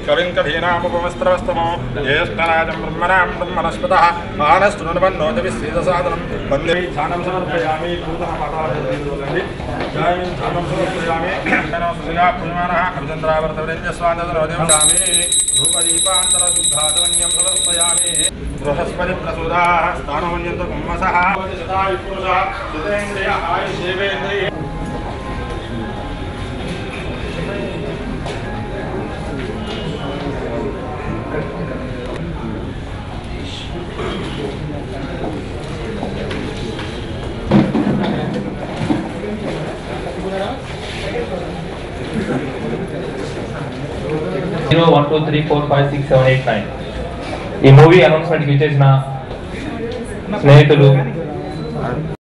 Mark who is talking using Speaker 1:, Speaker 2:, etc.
Speaker 1: కవిం కవీనాముపమస్త్రవస్తమో జ్యేష్ఠరాజం బ్రహ్మణాం బ్రహ్మణస్పతః మానస్తునువన్నోజవిశ్రీదసాదనం వందే ధ్యానం సమర్పయామి నూతన మాతాండి ధ్యానం ధ్యానం సమర్పయామి సుశిలా పుణ్యమానः అభిచంద్రావర్తవరేణ్యస్వాదనోదేవయామి ధూపదీపాంతరశుద్ధాధవన్యం సమర్పయామి బృహస్పతి ప్రసూదాः స్థానమన్యంత కుంభసः శతాయుపురుషः శతేంద్రియ ఆయుషేవేంద్రియ
Speaker 2: zero one two three four five six seven eight nine ఈ మూవీ అనౌన్స్మెంట్కి ఇచ్చేసిన స్నేహితులు